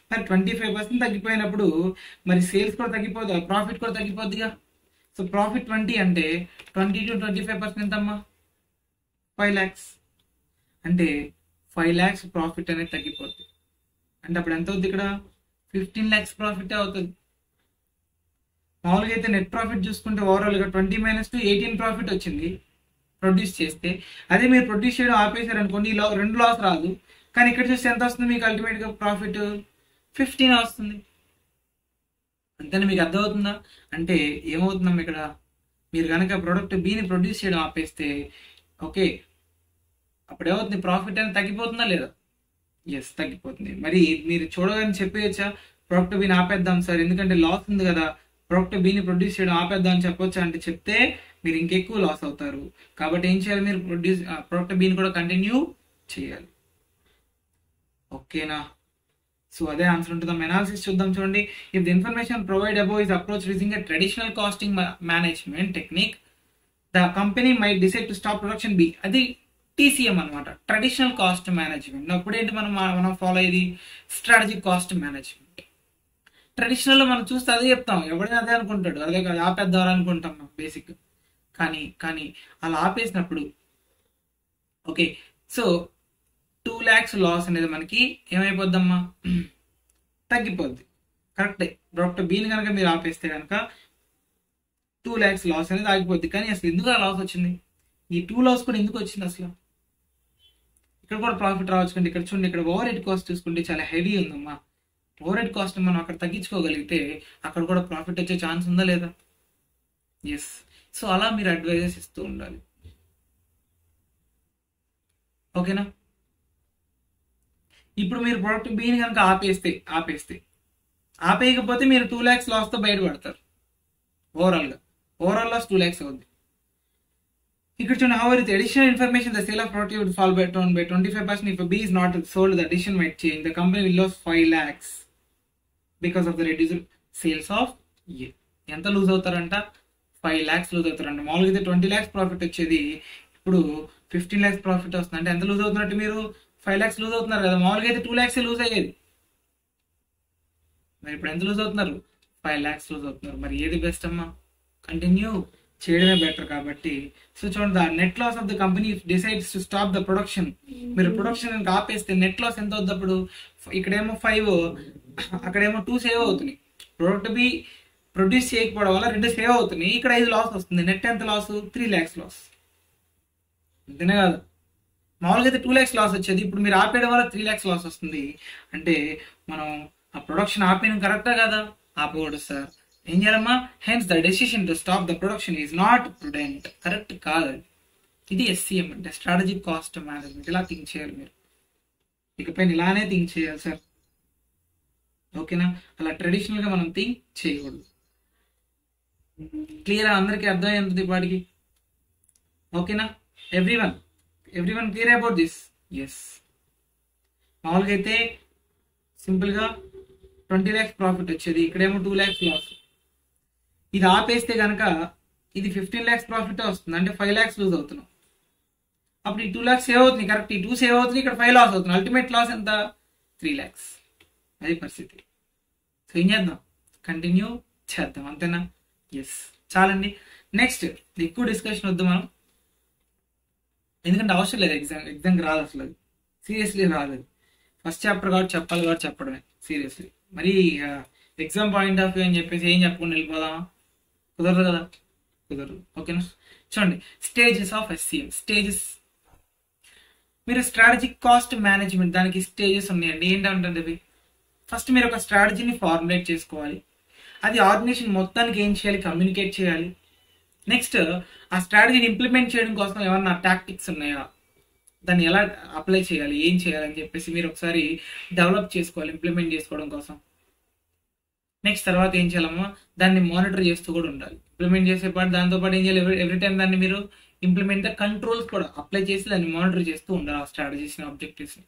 మరి ట్వంటీ ఫైవ్ పర్సెంట్ తగ్గిపోయినప్పుడు మరి సేల్స్ కూడా తగ్గిపోద్ది ప్రాఫిట్ కూడా తగ్గిపోద్దిగా సో ప్రాఫిట్ ట్వంటీ అంటే twenty to twenty five percent ఎంతమ్మా ఫైవ్ ల్యాక్స్ అంటే ఫైవ్ ల్యాక్స్ ప్రాఫిట్ అనేది తగ్గిపోద్ది అంటే అప్పుడు ఎంత అవుద్ది ఇక్కడ ఫిఫ్టీన్ ల్యాక్స్ ప్రాఫిట్ అవుతుంది మామూలుగా అయితే నెట్ ప్రాఫిట్ చూసుకుంటే ఓవరాల్గా twenty minus two eighteen profit వచ్చింది ప్రొడ్యూస్ చేస్తే అదే మీరు ప్రొడ్యూస్ చేయడం ఆపేశారు అనుకోండి ఈ లా- రెండు లాస్ రాదు కానీ ఇక్కడ చూస్తే ఎంత వస్తుంది మీకు అల్టిమేట్గా ప్రాఫిట్ ఫిఫ్టీన్ వస్తుంది అంతేనా మీకు అర్థమవుతుందా అంటే ఏమవుతుందమ్మా ఇక్కడ మీరు కనుక ప్రోడక్ట్ బిని ప్రొడ్యూస్ చేయడం ఆపేస్తే ఓకే అప్పుడు ఏమవుతుంది ప్రాఫిట్ అనేది తగ్గిపోతుందా లేదా ఎస్ తగ్గిపోతుంది మరి మీరు చూడగానే చెప్పేయచ్చా ప్రోడక్ట్ బిని ఆపేద్దాం సార్ ఎందుకంటే లాస్ ఉంది కదా ప్రోడక్ట్ బిని ప్రొడ్యూస్ చేయడం ఆపేద్దాం అని చెప్పొచ్చా అంటే చెప్తే మీరు ఇంకెక్కువ లాస్ అవుతారు కాబట్టి ఏం చేయాలి మీరు ప్రొడ్యూస్ ప్రోడక్ట్ బిని కూడా కంటిన్యూ చేయాలి ఓకేనా సో అదే ఆన్సర్ ఉంటుంది అనాలిసిస్ చూద్దాం చూడండి if the information provide above is approach using a traditional costing management technique the company may decide to stop production B అది టీసీఎం అనమాట ట్రెడిషనల్ కాస్ట్ మేనేజ్మెంట్ అప్పుడు ఏంటి మనం మనం ఫాలో అయ్యేది స్ట్రాటజిక్ కాస్ట్ మేనేజ్మెంట్ ట్రెడిషనల్ మనం చూస్తే అదే చెప్తాం ఎవడైనా అదే అనుకుంటాడు అదే కాదు ఆపేద్దాం అనుకుంటాం మనం బేసిక్ కానీ కానీ అలా ఆపేసినప్పుడు okay so two lakhs loss అనేది మనకి ఏమైపోద్దమ్మా తగ్గిపోద్ది కరెక్టే డాక్టర్ బీని కనుక మీరు ఆపేస్తే కనుక టూ ల్యాక్స్ లాస్ అనేది ఆగిపోద్ది కానీ అసలు ఎందుకు ఆ లాస్ వచ్చింది ఈ టూ లాస్ కూడా ఎందుకు వచ్చింది అసలు ఇక్కడ కూడా ప్రాఫిట్ రావచ్చు కండి ఇక్కడ చూడండి ఇక్కడ ఓవర్ హెడ్ కాస్ట్ చూసుకుంటే చాలా హెవీ ఉందమ్మా ఓవర్ హెడ్ కాస్ట్ మనం అక్కడ తగ్గించుకోగలిగితే అక్కడ కూడా ప్రాఫిట్ వచ్చే ఛాన్స్ ఉందా లేదా ఎస్ సో అలా మీరు అడ్వైజెస్ ఇస్తూ ఉండాలి ఓకేనా ఇప్పుడు మీరు ప్రొడక్ట్ బీని కనుక ఆపేస్తే ఆపేస్తే ఆపేయకపోతే మీరు టూ ల్యాక్స్ లాస్తో బయటపడతారు ఓవరాల్గా ఓవరాల్ లాస్ టూ ల్యాక్స్ అవుద్ది ఇక్కడ చూడండి how it additional information the sale of product would fall by tone by twenty five percent if B is not sold the addition might change the company will loss five lakhs because of the reduced sales of A ఎంత లూజ్ అవుతారంట ఫైవ్ ల్యాక్స్ లూజ్ అవుతారంట మామూలుగా అయితే ట్వంటీ ల్యాక్స్ ప్రాఫిట్ వచ్చేది ఇప్పుడు ఫిఫ్టీన్ ల్యాక్స్ ప్రాఫిట్ వస్తుంది అంటే ఎంత లూజ్ అవుతున్నట్టు మీరు ఫైవ్ ల్యాక్స్ లూజ్ అవుతున్నారు కదా మామూలుగా అయితే టూ ల్యాక్స్ లూజ్ అయ్యేది మరి ఇప్పుడు ఎంత లూజ్ అవుతున్నారు ఫైవ్ ల్యాక్స్ లూజ్ అవుతున్నారు మరి ఏది బెస్ట్ అమ్మా కంటిన్యూ చేయడమే బెటర్ కాబట్టి సో చూడండి the net loss of the company decides to stop the production మీరు ప్రొడక్షన్ ఆపేస్తే నెట్ లాస్ ఎంత అవుతుంది అప్పుడు ఇక్కడేమో ఫైవ్ అక్కడేమో టూ సేవ్ అవుతున్నాయి ప్రొడక్ట్ బి ప్రొడ్యూస్ చేయకపోవడం వల్ల రెండు సేవ్ అవుతున్నాయి ఇక్కడ ఐదు లాస్ వస్తుంది నెట్ ఎంత లాస్ త్రీ ల్యాక్స్ లాస్ అంతేనే కాదు మామూలుగా అయితే టూ ల్యాక్స్ లాస్ వచ్చేది ఇప్పుడు మీరు ఆపేయడం వల్ల త్రీ ల్యాక్స్ లాస్ వస్తుంది అంటే మనం ఆ ప్రొడక్షన్ ఆపేయడం కరెక్టా కదా ఆపకూడదు సార్ ఏం చేయాలమ్మా hence the decision to stop the production is not prudent correct కాదు అది. ఇది ఎస్సీఎం అంటే స్ట్రాటజిక్ కాస్ట్ మేనేజ్మెంట్ ఇలా థింక్ చేయాలి మీరు ఇకపైన ఇలానే థింక్ చేయాలి సార్ ఓకేనా అలా ట్రెడిషనల్ గా మనం థింక్ చేయకూడదు క్లియర్ అందరికీ అర్థమైంది వాడికి ఓకేనా everyone everyone clear about this yes మామూలుగా అయితే సింపుల్గా ట్వంటీ ల్యాక్స్ ప్రాఫిట్ వచ్చేది ఇక్కడేమో టూ ల్యాక్స్ లాస్ ఇది ఆపేస్తే కనుక ఇది ఫిఫ్టీన్ ల్యాక్స్ ప్రాఫిట్ వస్తుంది అంటే ఫైవ్ ల్యాక్స్ లూజ్ అవుతున్నాం అప్పుడు ఈ టూ ల్యాక్స్ సేవ్ అవుతుంది కరెక్ట్ ఈ టూ సేవ్ అవుతుంది ఇక్కడ ఫైవ్ లాస్ అవుతుంది అల్టిమేట్ లాస్ ఎంత త్రీ ల్యాక్స్ అది పరిస్థితి సో ఏం చేద్దాం కంటిన్యూ చేద్దాం అంతేనా ఎస్ చాలండి నెక్స్ట్ ఎక్కువ డిస్కషన్ వద్దు మనం ఎందుకంటే అవసరం లేదు ఎగ్జామ్ ఎగ్జామ్కి రాదు అసలు అది సీరియస్లీ రాదు అది ఫస్ట్ చాప్టర్ కాబట్టి చెప్పాలి కాబట్టి చెప్పడమే సీరియస్లీ మరి ఎగ్జామ్ పాయింట్ ఆఫ్ వ్యూ అని చెప్పేసి ఏం చెప్పకుండా వెళ్ళిపోదామా కుదరదు కదా కుదరదు ఓకేనా చూడండి స్టేజెస్ ఆఫ్ ఎస్సీఎం స్టేజెస్ మీరు స్ట్రాటజిక్ కాస్ట్ మేనేజ్మెంట్ దానికి స్టేజెస్ ఉన్నాయండి ఏంటంటే అవి ఫస్ట్ మీరు ఒక స్ట్రాటజీని ఫార్ములేట్ చేసుకోవాలి అది ఆర్గనైజేషన్ మొత్తానికి ఏం చేయాలి కమ్యూనికేట్ చేయాలి నెక్స్ట్ ఆ స్ట్రాటజీని ఇంప్లిమెంట్ చేయడం కోసం ఏమన్నా టాక్టిక్స్ ఉన్నాయా దాన్ని ఎలా అప్లై చేయాలి ఏం చేయాలని చెప్పేసి మీరు ఒకసారి డెవలప్ చేసుకోవాలి ఇంప్లిమెంట్ చేసుకోవడం కోసం నెక్స్ట్ తర్వాత ఏం చేయాలమ్మా దాన్ని మానిటర్ చేస్తూ కూడా ఉండాలి ఇంప్లిమెంట్ చేసే పాటు దాంతో పాటు ఏం చేయాలి ఎవ్రీ టైం దాన్ని మీరు ఇంప్లిమెంట్ ద కంట్రోల్స్ కూడా అప్లై చేసి దాన్ని మానిటర్ చేస్తూ ఉండాలి ఆ స్ట్రాటజీస్ని ఆబ్జెక్టివ్స్ని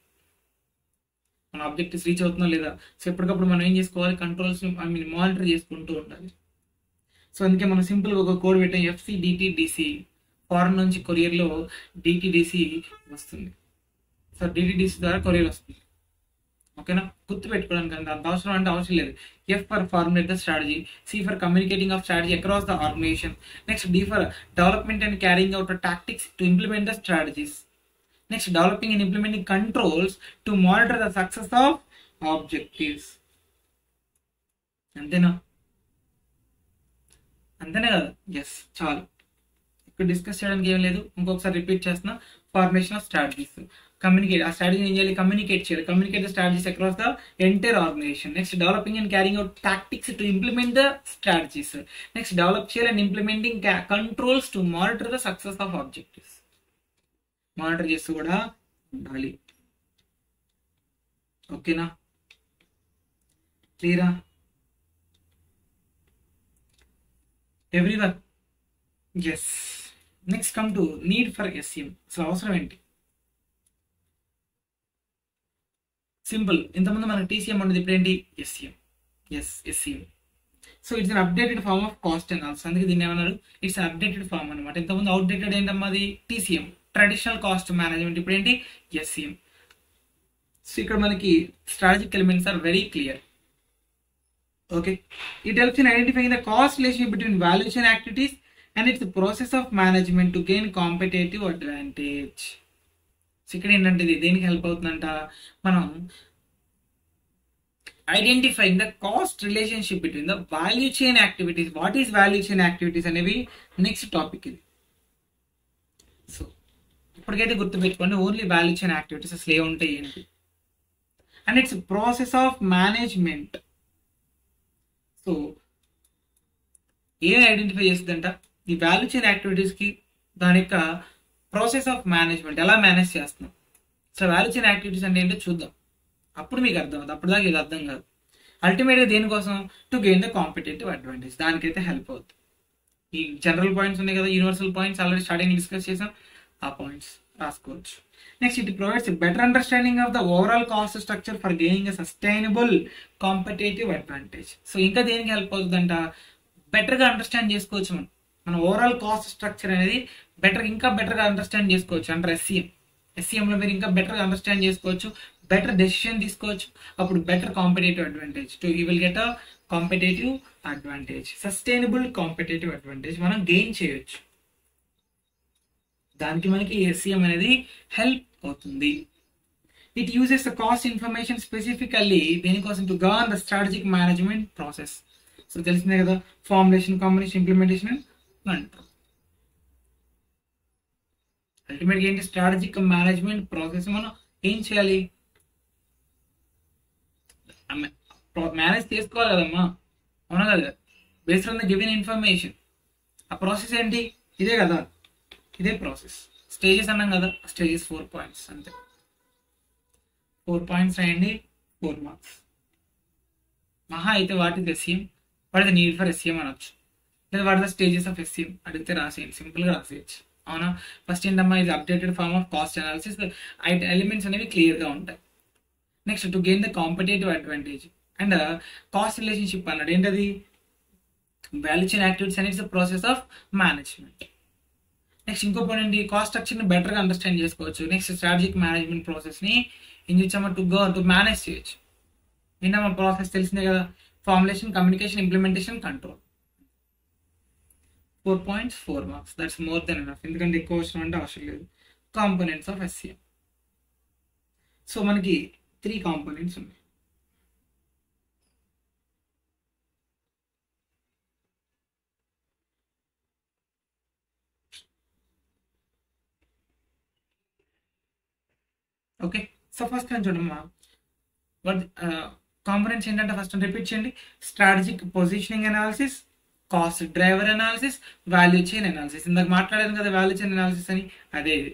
మన ఆబ్జెక్టివ్స్ రీచ్ అవుతుందా లేదా సో ఎప్పటికప్పుడు మనం ఏం చేసుకోవాలి కంట్రోల్స్ ఐ మీన్ మానిటర్ చేసుకుంటూ ఉండాలి సో అందుకే మనం సింపుల్గా ఒక కోడ్ పెట్టాం ఎఫ్సి డిటిడిసి ఫారెన్ నుంచి కొరియర్లో డిటిడిసి వస్తుంది సో డిటిడిసి ద్వారా కొరియర్ వస్తుంది ఓకేనా గుర్తు పెట్టుకోవడానికి అంత అంత అవసరం అంటే అవసరం లేదు F for formulate the strategy C for communicating of strategy across the organisation next D for development and carrying out tactics to implement the strategies next developing and implementing controls to monitor the success of objectives అంతేనా అంతేనే కదా ఎస్ చాలు ఇక్కడ డిస్కస్ చేయడానికి ఏం లేదు ఇంకొకసారి రిపీట్ చేస్తున్నా ఫార్మేషన్ ఆఫ్ స్ట్రాటజీస్ కమ్యూనికేట్ ఆ స్ట్రాటజీ ఏం చేయాలి కమ్యూనికేట్ చేయాలి communicate the strategies across the entire organisation next developing and carrying out tactics to implement the strategies next develop చేయాలి and implementing controls to monitor the success of objectives monitor చేస్తూ కూడా ఉండాలి ఓకేనా క్లియరా everyone yes next come to need for SM అసలు అవసరం ఏంటి సింపుల్ ఇంతకుముందు మనకు టీసీఎం ఉండేది ఇప్పుడు ఏంటి SCM yes SCM so it's an updated form of cost analysis అందుకే దీన్ని ఏమన్నారు ఇట్స్ అన్ అప్డేటెడ్ ఫార్మ్ అనమాట ఇంతకుముందు అవుట్డేటెడ్ ఏంటమ్మా అది టీసీఎం ట్రెడిషనల్ కాస్ట్ మేనేజ్మెంట్ ఇప్పుడు ఏంటి ఎస్సీఎం సో ఇక్కడ మనకి strategic elements are very clear okay it helps in identifying the cost relation between valuation activities and its process of management to gain competitive advantage so ఇక్కడ ఏంటంటే ఇది దేనికి హెల్ప్ అవుతుందంట మనం identifying the cost relationship between the value chain activities what is value chain activities అనేవి నెక్స్ట్ టాపిక్ ఇది సో ఇప్పటికైతే గుర్తుపెట్టుకోండి ఓన్లీ వాల్యూ చైన్ యాక్టివిటీస్ అసలు ఏ ఉంటాయి ఏంటి and its process of management so ఏం ఐడెంటిఫై చేస్తుందంట ఈ వాల్యూ చైన్ యాక్టివిటీస్కి దాని యొక్క ప్రాసెస్ ఆఫ్ మేనేజ్మెంట్ ఎలా మేనేజ్ చేస్తున్నాం సో వాల్యూ చైన్ యాక్టివిటీస్ అంటే ఏంటో చూద్దాం అప్పుడు మీకు అర్థం అవుతుంది అప్పుడు దాకా ఇది అర్థం కాదు అల్టిమేట్గా దేనికోసం to gain the competitive advantage దానికైతే హెల్ప్ అవుతుంది ఈ జనరల్ పాయింట్స్ ఉన్నాయి కదా universal points already starting discuss చేసాం ఆ పాయింట్స్ రాసుకోవచ్చు next it provides better understanding of the overall cost structure for gaining a sustainable competitive advantage so ఇంకా దేనికి హెల్ప్ అవుతుందంట బెటర్గా అండర్స్టాండ్ చేసుకోవచ్చు మనం మన ఓవరాల్ కాస్ట్ స్ట్రక్చర్ అనేది బెటర్ ఇంకా బెటర్గా అండర్స్టాండ్ చేసుకోవచ్చు అంటారు ఎస్సీఎం ఎస్సీఎంలో మీరు ఇంకా బెటర్గా అండర్స్టాండ్ చేసుకోవచ్చు బెటర్ డెసిషన్ తీసుకోవచ్చు అప్పుడు better competitive advantage to you will get a competitive advantage sustainable competitive advantage మనం గెయిన్ చేయొచ్చు దానికి మనకి ఎస్సీఎం అనేది హెల్ప్ అవుతుంది it uses the cost information specifically దేనికోసం to govern the strategic management process so తెలిసిందే కదా ఫార్ములేషన్ కాంబినేషన్ ఇంప్లిమెంటేషన్ అంటారు అల్టిమేట్గా ఏంటి స్ట్రాటజిక్ మేనేజ్మెంట్ ప్రాసెస్ మనం ఏం చేయాలి మేనేజ్ చేసుకోవాలి కదమ్మా అవునా కదా based on the given information ఆ ప్రాసెస్ ఏంటి ఇదే కదా ఇదే ప్రాసెస్ స్టేజెస్ అన్నాం కదా స్టేజెస్ ఫోర్ పాయింట్స్ అంతే ఫోర్ పాయింట్స్ రాయండి ఫోర్ మార్క్స్ మహా అయితే what is SCM what is need for SCM అనొచ్చు లేదా what the stages of SCM అడిగితే రాసేయండి సింపుల్గా రాసేయచ్చు అవునా ఫస్ట్ ఏంటమ్మా ఇది updated form of cost analysis elements అనేవి క్లియర్గా ఉంటాయి next to gain the competitive advantage and cost relationship అన్నాడు ఏంటది వాల్యూ చైన్ యాక్టివిటీస్ అనేది its process of management next ఇంకో పాయింట్ ఏంటి కాస్ట్ స్ట్రక్చర్ని బెటర్గా అండర్స్టాండ్ చేసుకోవచ్చు నెక్స్ట్ స్ట్రాటజిక్ మేనేజ్మెంట్ ప్రాసెస్ని ఏం చేసామా టు గో టు మేనేజ్ చేయొచ్చు ఏంటమ్మా ప్రాసెస్ తెలిసిందే కదా formulation communication implementation control four points four marks that's more than enough ఎందుకంటే ఎక్కువ అవసరం అంటే అవసరం లేదు కాంపోనెంట్స్ ఆఫ్ ఎస్సీఎం సో మనకి త్రీ కాంపోనెంట్స్ ఉన్నాయి ఓకే సో ఫస్ట్ అని చూడమ్మా వాట్ కాంపోనెంట్స్ ఏంటంటే ఫస్ట్ రిపీట్ చేయండి strategic positioning analysis cost driver analysis value chain analysis ఇందాక మాట్లాడాను కదా వాల్యూ చైన్ అనాలిసిస్ అని అదే ఇది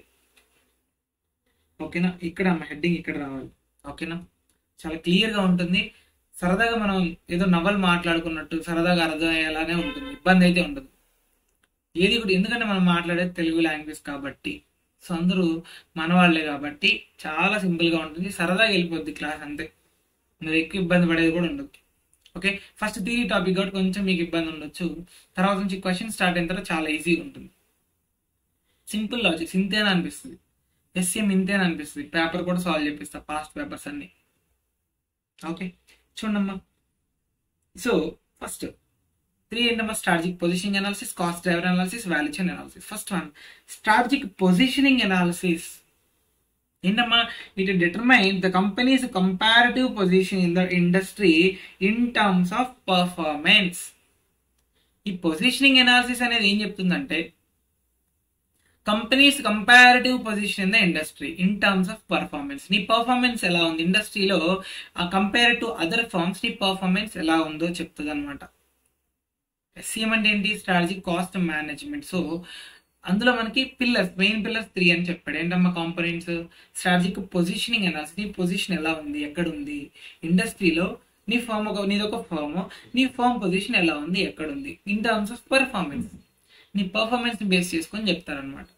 ఓకేనా ఇక్కడ హెడ్డింగ్ ఇక్కడ రావాలి ఓకేనా చాలా క్లియర్గా ఉంటుంది సరదాగా మనం ఏదో నవల్ మాట్లాడుకున్నట్టు సరదాగా అర్థమయ్యేలానే ఉంటుంది ఇబ్బంది అయితే ఉండదు ఏది కూడా ఎందుకంటే మనం మాట్లాడేది తెలుగు లాంగ్వేజ్ కాబట్టి సో అందరూ మన వాళ్ళే కాబట్టి చాలా సింపుల్గా ఉంటుంది సరదాగా వెళ్ళిపోద్ది క్లాస్ అంతే మీరు ఎక్కువ ఇబ్బంది పడేది కూడా ఉండదు ఓకే ఫస్ట్ థియరీ టాపిక్ కాబట్టి కొంచెం మీకు ఇబ్బంది ఉండొచ్చు తర్వాత నుంచి క్వశ్చన్ స్టార్ట్ అయిన తర్వాత చాలా ఈజీగా ఉంటుంది సింపుల్ లాజిక్స్ ఇంతేనా అనిపిస్తుంది ఎస్ఎం ఇంతేనా అనిపిస్తుంది పేపర్ కూడా సాల్వ్ చేపిస్తా పాస్ట్ పేపర్స్ అన్ని ఓకే చూడమ్మా సో ఫస్ట్ త్రీ ఏంటమ్మా strategic positioning analysis cost driver analysis value chain analysis first one strategic positioning analysis ఏంటమ్మా it determine the company's comparative position in the industry in terms of performance ఈ పొజిషనింగ్ అనాలిసిస్ అనేది ఏం చెప్తుందంటే company's comparative position in the industry in terms of performance నీ పర్ఫార్మెన్స్ ఎలా ఉంది ఇండస్ట్రీలో కంపేర్ టు అదర్ ఫార్మ్స్ నీ పర్ఫార్మెన్స్ ఎలా ఉందో చెప్తుంది అనమాట ఎస్సీఎం అంటే ఏంటి స్ట్రాటజిక్ కాస్ట్ మేనేజ్మెంట్ సో అందులో మనకి పిల్లర్స్ మెయిన్ పిల్లర్స్ త్రీ అని చెప్పాడు ఏంటమ్మా కాంపోనెంట్స్ స్ట్రాటజిక్ పొజిషనింగ్ అనాల్సి నీ పొజిషన్ ఎలా ఉంది ఎక్కడ ఉంది ఇండస్ట్రీలో నీ ఫామ్ ఒక నీది ఒక ఫామ్ నీ ఫామ్ పొజిషన్ ఎలా ఉంది ఎక్కడ ఉంది ఇన్ టర్మ్స్ ఆఫ్ పర్ఫార్మెన్స్ నీ పర్ఫార్మెన్స్ ని బేస్ చేసుకొని చెప్తారనమాట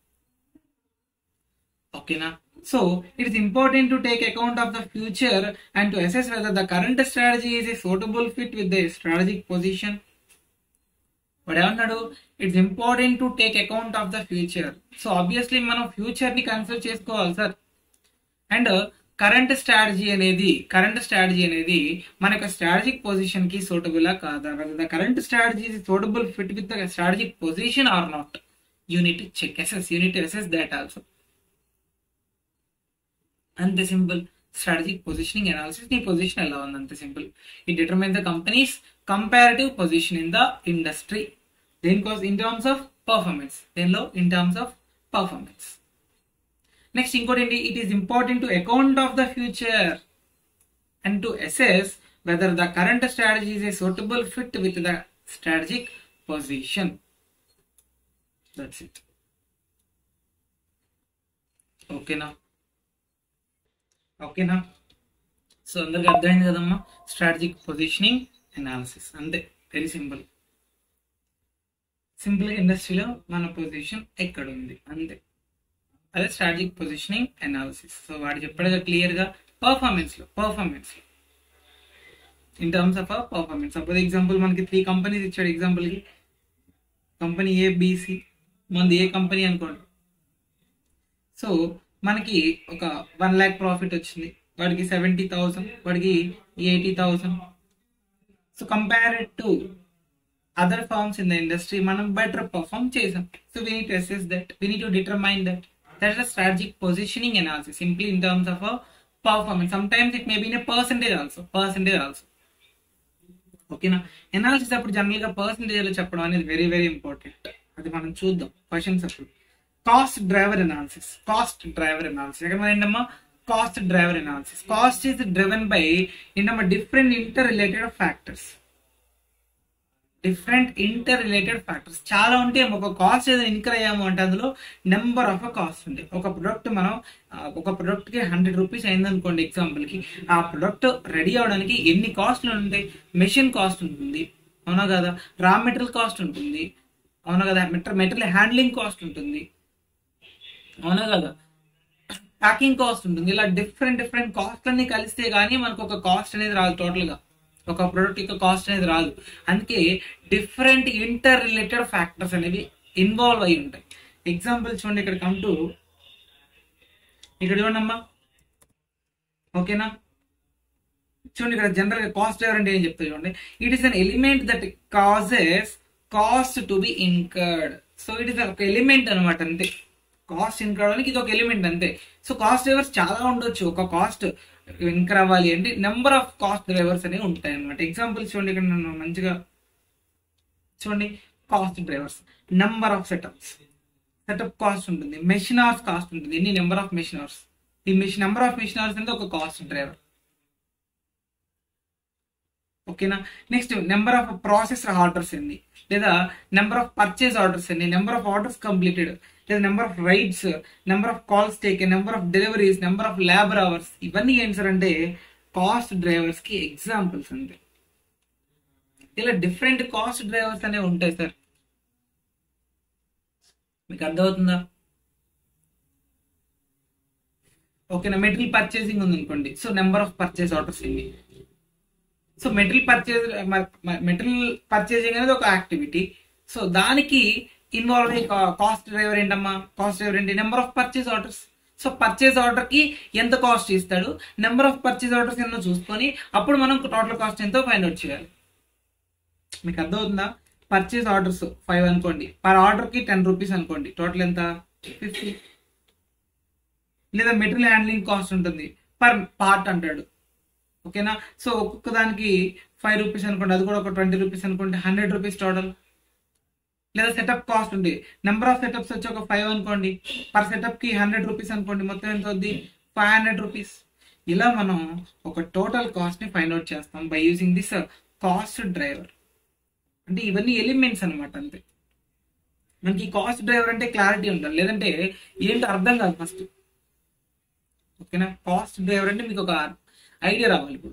ఓకేనా so it is important to take account of the future and to assess whether the current strategy is a suitable fit with the strategic position వాడు ఏమన్నాడు it's important to take account of the future so obviously మనం ఫ్యూచర్ ని కన్సిడర్ చేసుకోవాలి సార్ అండ్ కరెంట్ స్ట్రాటజీ అనేది కరెంట్ స్ట్రాటజీ అనేది మన యొక్క స్ట్రాటజిక్ పొజిషన్ కి సూటబుల్ కాదా the current strategy suitable fit with the strategic position or not you need check assess you need assess that also అంతే సింపుల్ స్ట్రాటజిక్ పొజిషనింగ్ అనాలిసిస్ నీ పొజిషన్ ఎలా ఉంది అంతే simple it determine the company's comparative position in the industry దేనికోసం ఇన్ టర్మ్స్ ఆఫ్ పర్ఫార్మెన్స్ దేనిలో in terms of performance next ఇంకోటి ఏంటి it is important to account of the future and to assess whether the current strategy is a suitable fit with the strategic position that's it ఓకేనా ఓకేనా సో అందరికి అర్థమైంది కదమ్మా స్ట్రాటజిక్ పొజిషనింగ్ అనాలిసిస్ అంతే వెరీ సింపుల్ సింపుల్ ఇండస్ట్రీలో మన పొజిషన్ ఎక్కడ ఉంది అంతే అదే స్ట్రాటజిక్ పొజిషనింగ్ అనాలిసిస్ సో వాడు చెప్పాడుగా క్లియర్ గా పర్ఫార్మెన్స్ లో పర్ఫార్మెన్స్ లో in terms of performance suppose example మనకి త్రీ కంపెనీస్ ఇచ్చాడు ఎగ్జాంపుల్ కి కంపెనీ ఏ బీసీ మనది ఏ కంపెనీ అనుకోండి సో మనకి ఒక వన్ ల్యాక్ ప్రాఫిట్ వచ్చింది వాడికి సెవెంటీ థౌసండ్ వాడికి eighty thousand so compared to other firms in the industry మనం బెటర్ పర్ఫామ్ చేసాం so we need assess that we need to determine that that is strategic positioning analysis simply in terms of performance sometimes it may be in percentage also percentage also ఓకేనా ఎనాలిసిస్ అప్పుడు జనరల్ గా పర్సెంటేజ్ లో చెప్పడం అనేది వెరీ వెరీ ఇంపార్టెంట్ అది మనం చూద్దాం క్వశ్చన్స్ అప్పుడు cost driver analysis cost driver analysis ఎక్కడ మన ఏంటమ్మా cost driver analysis cost is driven by ఏంటమ్మా different interrelated factors different interrelated factors చాలా ఉంటే ఒక కాస్ట్ ఏదైనా ఇన్కర్ అయ్యాము అంటే అందులో నెంబర్ ఆఫ్ కాస్ట్ ఉంది ఒక ప్రొడక్ట్ మనం ఆ, ఒక ప్రొడక్ట్ కి హండ్రెడ్ రూపీస్ అయింది అనుకోండి ఎగ్జాంపుల్ కి ఆ ప్రొడక్ట్ రెడీ అవడానికి ఎన్ని కాస్ట్లు ఉంటాయి మెషిన్ కాస్ట్ ఉంటుంది అవునా కదా రా మెటీరియల్ కాస్ట్ ఉంటుంది అవునా కదా మెటీరియల్ హ్యాండ్లింగ్ కాస్ట్ ఉంటుంది అవునా కదా ప్యాకింగ్ కాస్ట్ ఉంటుంది ఇలా డిఫరెంట్ డిఫరెంట్ కాస్ట్ అన్ని కలిస్తే గానీ మనకు ఒక కాస్ట్ అనేది రాదు టోటల్ గా ఒక ప్రొడక్ట్ యొక్క కాస్ట్ అనేది రాదు అందుకే డిఫరెంట్ ఇంటర్ రిలేటెడ్ ఫ్యాక్టర్స్ అనేవి ఇన్వాల్వ్ అయి ఉంటాయి ఎగ్జాంపుల్ చూడండి ఇక్కడ కమ్ టు ఇక్కడ చూడండి అమ్మా ఓకేనా చూడండి ఇక్కడ జనరల్ గా కాస్ట్ డ్రైవర్ అంటే ఏం చెప్తుంది చూడండి it is an element that causes cost to be incurred so it is ఒక ఎలిమెంట్ అనమాట అంతే కాస్ట్ ఇన్కర్ అవడానికి ఇది ఒక ఎలిమెంట్ అంతే సో కాస్ట్ డ్రైవర్స్ చాలా ఉండొచ్చు ఒక కాస్ట్ ఇన్కర్ అవ్వాలి అంటే నెంబర్ ఆఫ్ కాస్ట్ డ్రైవర్స్ అనేవి ఉంటాయి అనమాట ఎగ్జాంపుల్ చూడండి ఇక్కడ నేను మంచిగా చూడండి cost drivers number of setups setup cost ఉంటుంది మెషిన్ అవర్స్ కాస్ట్ ఉంటుంది ఎన్ని నెంబర్ ఆఫ్ మెషిన్ అవర్స్ ఈ machine number of machine hours అనేది ఒక కాస్ట్ డ్రైవర్ ఓకేనా next number of process orders ఎన్ని లేదా నెంబర్ ఆఫ్ పర్చేస్ ఆర్డర్స్ ఎన్ని నెంబర్ ఆఫ్ ఆర్డర్స్ కంప్లీటెడ్ లేదా number of rides number of calls take number of deliveries number of labour hours ఇవన్నీ ఏంటి సార్ అంటే కాస్ట్ డ్రైవర్స్ కి ఎగ్జాంపుల్స్ అంతే ఇలా డిఫరెంట్ కాస్ట్ డ్రైవర్స్ అనేవి ఉంటాయి సార్ మీకు అర్థమవుతుందా ఓకేనా మెటీరియల్ పర్చేసింగ్ ఉంది అనుకోండి so number of purchase orders ఎన్ని so material purchase material purchasing అనేది ఒక యాక్టివిటీ సో దానికి ఇన్వాల్వ్ అయ్యే కాస్ట్ డ్రైవర్ ఏంటమ్మా కాస్ట్ డ్రైవర్ ఏంటి number of purchase orders so purchase order కి ఎంత కాస్ట్ ఇస్తాడు నెంబర్ ఆఫ్ పర్చేస్ ఆర్డర్స్ ఎన్నో చూసుకొని అప్పుడు మనం టోటల్ కాస్ట్ ఎంతో ఫైండ్ అవుట్ చేయాలి మీకు అర్థమవుతుందా పర్చేస్ ఆర్డర్స్ ఫైవ్ అనుకోండి పర్ ఆర్డర్ కి టెన్ రూపీస్ అనుకోండి టోటల్ ఎంత ఫిఫ్టీ లేదా మెటీరియల్ హ్యాండ్లింగ్ కాస్ట్ ఉంటుంది పర్ పార్ట్ అంటాడు ఓకేనా సో ఒక్కొక్క దానికి ఫైవ్ రూపీస్ అనుకోండి అది కూడా ఒక ట్వంటీ రూపీస్ అనుకోండి హండ్రెడ్ రూపీస్ టోటల్ లేదా సెటప్ కాస్ట్ ఉంది నెంబర్ ఆఫ్ సెటప్స్ వచ్చి ఒక ఫైవ్ అనుకోండి పర్ సెటప్ కి హండ్రెడ్ రూపీస్ అనుకోండి మొత్తం ఎంత అవుద్ది ఫైవ్ హండ్రెడ్ రూపీస్ ఇలా మనం ఒక టోటల్ కాస్ట్ ని ఫైండ్ అవుట్ చేస్తాం by using this cost driver అంటే ఇవన్నీ ఎలిమెంట్స్ అనమాట అంతే మనకి కాస్ట్ డ్రైవర్ అంటే క్లారిటీ ఉండాలి లేదంటే ఏంటో అర్థం కాదు ఫస్ట్ ఓకేనా కాస్ట్ డ్రైవర్ అంటే మీకు ఒక ఐడియా రావాలి ఇప్పుడు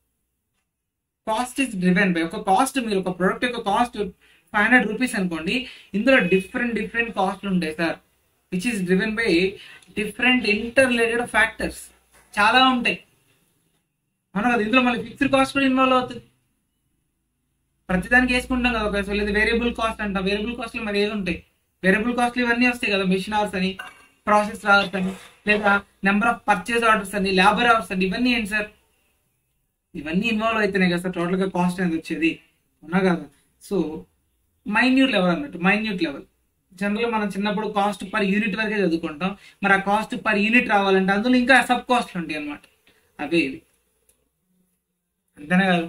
కాస్ట్ ఇస్ డ్రివెన్ బై ఒక కాస్ట్ మీరు ఒక ప్రొడక్ట్ యొక్క కాస్ట్ ఫైవ్ హండ్రెడ్ రూపీస్ అనుకోండి ఇందులో డిఫరెంట్ డిఫరెంట్ కాస్ట్లు ఉంటాయి sir which is driven by different interrelated factors చాలా ఉంటాయి అవును కదా ఇందులో మళ్ళీ ఫిక్స్డ్ కాస్ట్ కూడా ఇన్వాల్వ్ అవుతుంది ప్రతిదానికి వేసుకుంటాం కదా ఒక లేదా వేరియబుల్ కాస్ట్ అంట వేరియబుల్ కాస్ట్లు మరి ఏది ఉంటాయి వేరియబుల్ కాస్ట్లు ఇవన్నీ వస్తాయి కదా మిషన్ అవర్స్ అని ప్రాసెస్ అవర్స్ అని లేదా నెంబర్ ఆఫ్ పర్చేస్ ఆర్డర్స్ అని లేబర్ అవర్స్ అని ఇవన్నీ ఏంటి సార్ ఇవన్నీ ఇన్వాల్వ్ అయితేనే కదా సార్ టోటల్గా కాస్ట్ అనేది వచ్చేది అవునా కదా సో మైన్యూట్ లెవెల్ అన్నట్టు మైన్యూట్ లెవెల్ జనరల్ మనం చిన్నప్పుడు కాస్ట్ పర్ యూనిట్ వరకే చదువుకుంటాం మరి ఆ కాస్ట్ పర్ యూనిట్ రావాలంటే అందులో ఇంకా సబ్ కాస్ట్లు ఉంటాయి అనమాట అవే ఇవి అంతేనా కాదు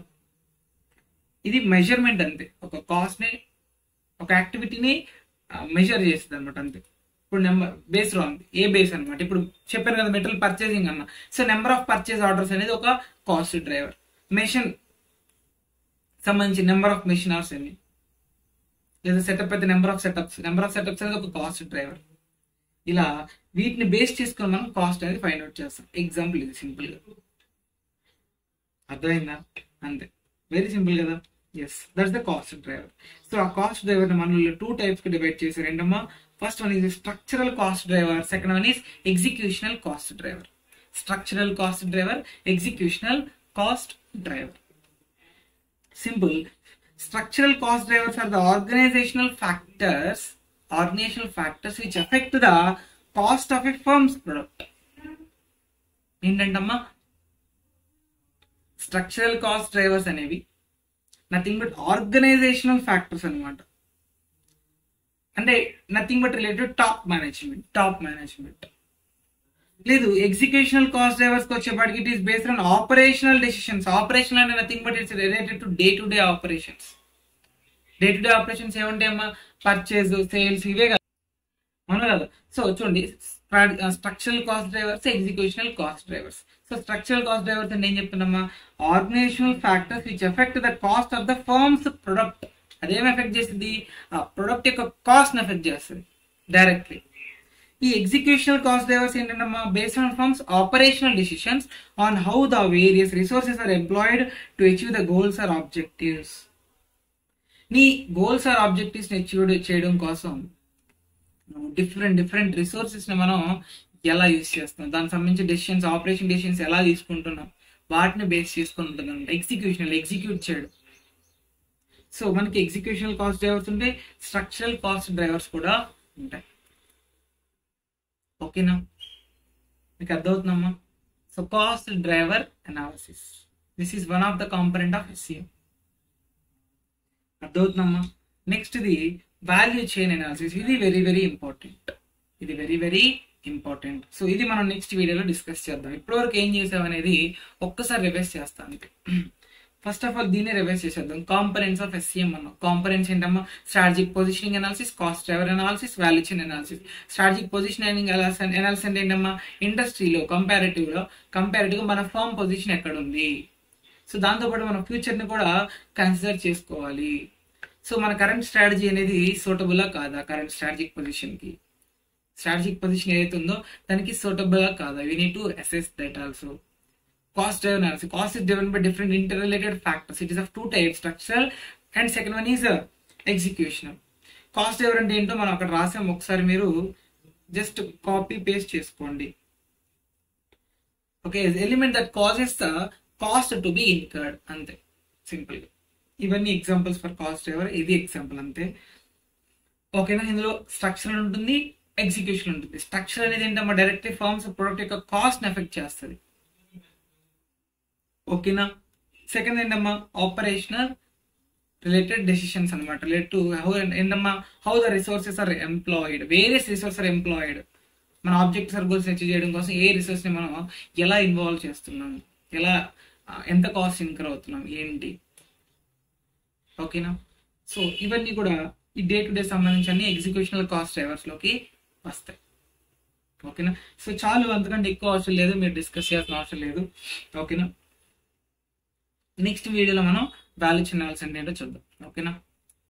ఇది మెజర్మెంట్ అంతే ఒక కాస్ట్ని ఒక యాక్టివిటీని మెజర్ చేస్తుంది అనమాట అంతే ఇప్పుడు number base wrong a base అనమాట ఇప్పుడు చెప్పాను కదా మెటీరియల్ పర్చేసింగ్ అన్న so number of purchase orders అనేది ఒక కాస్ట్ డ్రైవర్ మెషిన్ సంబంధించి నెంబర్ ఆఫ్ మెషిన్ అవర్స్ ఎన్ని లేదా సెటప్ అయితే number of setups number of setups అనేది ఒక కాస్ట్ డ్రైవర్ ఇలా వీటిని బేస్ చేసుకొని మనం కాస్ట్ అనేది ఫైండ్ అవుట్ చేస్తాం ఎగ్జాంపుల్ ఇది సింపుల్ గా అర్థమైందా అంతే వెరీ సింపుల్ కదా yes that's the cost driver so ఆ కాస్ట్ డ్రైవర్ మనల్ని టూ టైప్స్ కి డివైడ్ చేశారు ఏంటమ్మా first one is structural cost driver second one is executional cost driver structural cost driver executional cost driver simple structural cost drivers are the organizational factors organizational factors which affect the cost of a firm's product ఏంటంటమ్మా స్ట్రక్చరల్ కాస్ట్ డ్రైవర్స్ అనేవి నథింగ్ బట్ ఆర్గనైజేషనల్ ఫ్యాక్టర్స్ అనమాట అంటే nothing but related top management top management లేదు ఎగ్జిక్యూషనల్ కాస్ట్ డ్రైవర్స్ కి వచ్చేప్పటికి it is based on operational decisions operation అంటే nothing but it's related to day to day operations day to day operations ఏముంటాయమ్మా పర్చేజ్ సేల్స్ ఇవే కదా అవును కదా సో చూడండి structural cost drivers executional cost drivers so structural cost drivers అంటే ఏం చెప్తున్నామా organizational factors which effect the cost of the firm's product అదేం ఎఫెక్ట్ చేస్తుంది ఆ ప్రొడక్ట్ యొక్క కాస్ట్ ఎఫెక్ట్ చేస్తుంది డైరెక్ట్లీ ఈ ఎగ్జిక్యూషనల్ కాస్ట్ డ్రైవర్స్ ఏంటంటే based on firm's operational decisions on how the various resources are employed to achieve the goals or objectives నీ గోల్స్ ఆర్ ఆబ్జెక్టివ్స్ అచీవ్ చేయడం కోసం డిఫరెంట్ డిఫరెంట్ రిసోర్సెస్ ని మనం ఎలా యూస్ చేస్తాం దానికి సంబంధించి డెసిషన్స్ ఆపరేషన్ డెసిషన్స్ ఎలా తీసుకుంటున్నాం వాటిని బేస్ చేసుకుని ఉంటుంది అనమాట ఎగ్జిక్యూషన్ ఎగ్జిక్యూట్ చేయడం సో మనకి ఎగ్జిక్యూషనల్ కాస్ట్ డ్రైవర్స్ ఉంటాయి స్ట్రక్చరల్ కాస్ట్ డ్రైవర్స్ కూడా ఉంటాయి ఓకేనా మీకు అర్థమవుతుందమ్మా so cost driver analysis this is one of the component of SCM అర్థమవుతుందమ్మా నెక్స్ట్ ఇది వాల్యూ చైన్ అనాలిసిస్ ఇది వెరీ వెరీ ఇంపార్టెంట్ ఇది వెరీ వెరీ ఇంపార్టెంట్ సో ఇది మనం నెక్స్ట్ వీడియోలో డిస్కస్ చేద్దాం ఇప్పటివరకు ఏం చేసాం అనేది ఒక్కసారి రివైజ్ చేస్తాం అంతే ఫస్ట్ ఆఫ్ ఆల్ దీన్ని రివైజ్ చేసేద్దాం కాంపనెంట్స్ ఆఫ్ ఎస్సీఎం అన్నాం కాంపనెంట్స్ ఏంటమ్మా strategic positioning analysis cost driver analysis value chain analysis strategic positioning analysis అంటే ఏంటమ్మా ఇండస్ట్రీలో కంపారిటివ్ లో కంపారిటివ్ మన ఫర్మ్ పొజిషన్ ఎక్కడ ఉంది సో దాంతోపాటు మన ఫ్యూచర్ ని కూడా కన్సిడర్ చేసుకోవాలి సో మన కరెంట్ స్ట్రాటజీ అనేది సూటబులా కాదా కరెంట్ స్ట్రాటజిక్ పొజిషన్ కి స్ట్రాటజిక్ పొజిషన్ ఏదైతే ఉందో దానికి సూటబుల్ కాదా we need to assess that also cost driven analysis cost is driven by different interrelated factors it is of two types structural and second one is execution cost driver అంటే ఏంటో మనం అక్కడ రాసాం ఒకసారి మీరు జస్ట్ కాపీ పేస్ట్ చేసుకోండి okay element that causes the cost to be incurred అంతే సింపుల్ గా ఇవన్నీ ఎగ్జాంపుల్స్ ఫర్ కాస్ట్ డ్రైవర్ ఇది ఎగ్జాంపుల్ అంతే ఓకేనా ఇందులో స్ట్రక్చరల్ ఉంటుంది ఎగ్జిక్యూషన్ ఉంటుంది స్ట్రక్చర్ అనేది ఏంటమ్మా డైరెక్ట్లీ ఫర్మ్స్ ప్రొడక్ట్ యొక్క కాస్ట్ ఎఫెక్ట్ చేస్తుంది ఓకేనా సెకండ్ ఏంటమ్మా ఆపరేషనల్ రిలేటెడ్ డెసిషన్స్ అనమాట రిలేట్ టు హౌ ఏంటమ్మా how the resources are employed various resource are employed మన ఆబ్జెక్ట్ సర్గోల్స్ అచీవ్ చేయడం కోసం ఏ రిసోర్స్ ని మనం ఎలా ఇన్వాల్వ్ చేస్తున్నాం ఎలా ఆ, ఎంత కాస్ట్ ఇన్కర్ అవుతున్నాం ఏంటి ఓకేనా సో ఇవన్నీ కూడా ఈ డే టు డే సంబంధించి అన్ని ఎగ్జిక్యూషనల్ కాస్ట్ డ్రైవర్స్ లోకి వస్తాయి ఓకేనా సో చాలు అంతకంటే ఎక్కువ అవసరం లేదు మీరు డిస్కస్ చేయాల్సిన అవసరం లేదు ఓకేనా నెక్స్ట్ వీడియోలో మనం వాల్యూ ఛానల్స్ అంటే ఏంటో చూద్దాం ఓకేనా